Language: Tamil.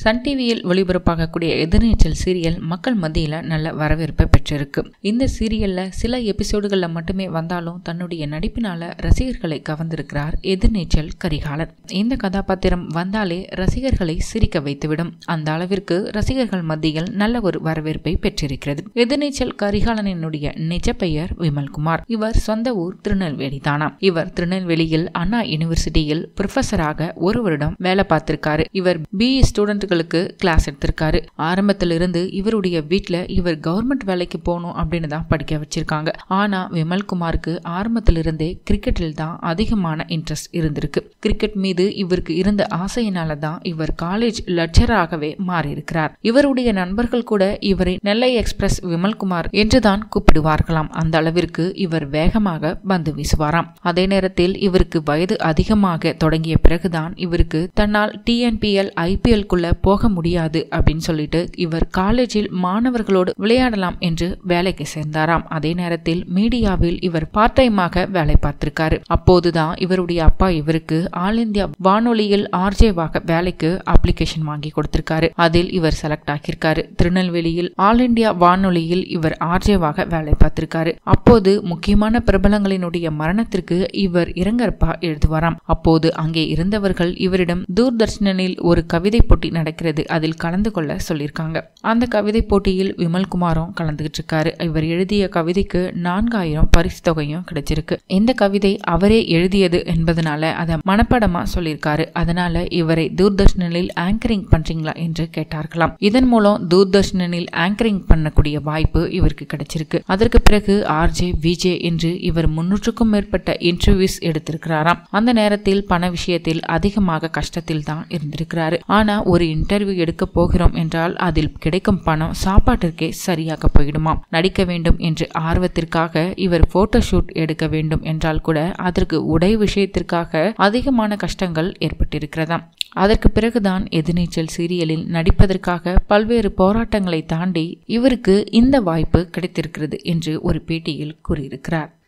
சன் டிவியில் ஒளிபரப்பாகக்கூடிய எதிர்நீச்சல் சீரியல் மக்கள் மத்தியில் நல்ல வரவேற்பை பெற்றிருக்கு இந்த சீரியல்ல சில எபிசோடுகள்ல மட்டுமே வந்தாலும் தன்னுடைய நடிப்பினால ரசிகர்களை கவர்ந்திருக்கிறார் எதிர்நீச்சல் கரிகாலன் இந்த கதாபாத்திரம் வந்தாலே ரசிகர்களை சிரிக்க வைத்துவிடும் அந்த அளவிற்கு ரசிகர்கள் மத்தியில் நல்ல ஒரு வரவேற்பை பெற்றிருக்கிறது எதிர்நீச்சல் கரிகாலனினுடைய நிஜ பெயர் விமல்குமார் இவர் சொந்த ஊர் திருநெல்வேலி தானா இவர் திருநெல்வேலியில் அண்ணா யூனிவர்சிட்டியில் ப்ரொஃபஸராக ஒரு வருடம் வேலை பார்த்திருக்காரு இவர் பிஇ ஸ்டூடெண்ட்டுகளுக்கு கிளாஸ் எடுத்திருக்காரு ஆரம்பத்திலிருந்து இவருடைய வீட்டில் இவர் கவர்மெண்ட் வேலைக்கு போகணும் அப்படின்னு தான் படிக்க வச்சிருக்காங்க ஆனா விமல்குமாருக்கு ஆரம்பத்திலிருந்தே கிரிக்கெட்டில் தான் அதிகமான இன்ட்ரெஸ்ட் இருந்திருக்கு கிரிக்கெட் மீது இவருக்கு இருந்த ஆசையினால தான் இவர் காலேஜ் லெக்சராகவே மாறியிருக்கிறார் இவருடைய நண்பர்கள் கூட இவரை நெல்லை எக்ஸ்பிரஸ் விமல்குமார் என்றுதான் கூப்பிடுவார்களாம் அந்த அளவிற்கு இவர் வேகமாக பந்து வீசுவாராம் அதே நேரத்தில் இவருக்கு வயது அதிகமாக தொடங்கிய பிறகுதான் இவருக்கு தன்னால் டிஎன்பிஎல் ஐபிஎல் குள்ள போக முடியாது அப்படின்னு சொல்லிட்டு இவர் காலேஜில் மாணவர்களோடு விளையாடலாம் என்று வேலைக்கு சேர்ந்தாராம் அதே நேரத்தில் மீடியாவில் இவர் பார்ட் டைமாக வேலை பார்த்திருக்காரு அப்போதுதான் இவருடைய அப்பா இவருக்கு ஆல் இந்தியா வானொலியில் ஆர்ஜேவாக வேலைக்கு அப்ளிகேஷன் வாங்கி கொடுத்திருக்காரு அதில் இவர் செலக்ட் ஆகியிருக்காரு திருநெல்வேலியில் ஆல் இந்தியா வானொலியில் இவர் ஆர்ஜேவாக வேலை பார்த்திருக்காரு அப்போது முக்கியமான பிரபலங்களினுடைய மரணத்திற்கு இவர் இரங்கற்பா எழுதுவாராம் அப்போது அங்கே இருந்தவர்கள் இவரிடம் தூர்தர்ஷனில் ஒரு கவிதை போட்டி நடக்கிறது அதில் கலந்து கொள்ள சொல்லியிருக்காங்க அந்த கவிதை போட்டியில் விமல்குமாரும் கலந்துகிட்டு இருக்காரு இவர் எழுதிய கவிதைக்கு நான்காயிரம் பரிசு தொகையும் கிடைச்சிருக்கு இந்த கவிதை அவரே எழுதியது என்பதனால அதை மனப்படமா சொல்லியிருக்காரு அதனால இவரை தூர்தர்ஷனில் ஆங்கரிங் பண்றீங்களா என்று கேட்டார்களாம் இதன் மூலம் தூர்தர்ஷனில் ஆங்கரிங் பண்ணக்கூடிய வாய்ப்பு இவருக்கு கிடைச்சிருக்கு அதற்கு பிறகு ஆர்ஜே விஜே என்று இவர் முன்னூற்றுக்கும் மேற்பட்ட இன்டர்வியூஸ் எடுத்திருக்கிறாராம் அந்த நேரத்தில் பண விஷயத்தில் அதிகமாக கஷ்டத்தில் தான் இருந்திருக்கிறாரு ஆனா ஒரு இன்டர்வியூ எடுக்க போகிறோம் என்றால் அதில் கிடைக்கும் பணம் சாப்பாட்டிற்கே சரியாக போயிடுமாம் நடிக்க வேண்டும் என்று ஆர்வத்திற்காக இவர் போட்டோ ஷூட் எடுக்க வேண்டும் என்றால் கூட அதற்கு உடை விஷயத்திற்காக அதிகமான கஷ்டங்கள் ஏற்பட்டிருக்கிறதாம் அதற்கு பிறகுதான் எதிர்நீச்சல் சீரியலில் நடிப்பதற்காக பல்வேறு போராட்டங்களை தாண்டி இவருக்கு இந்த வாய்ப்பு கிடைத்திருக்கிறது என்று ஒரு பேட்டியில் கூறியிருக்கிறார்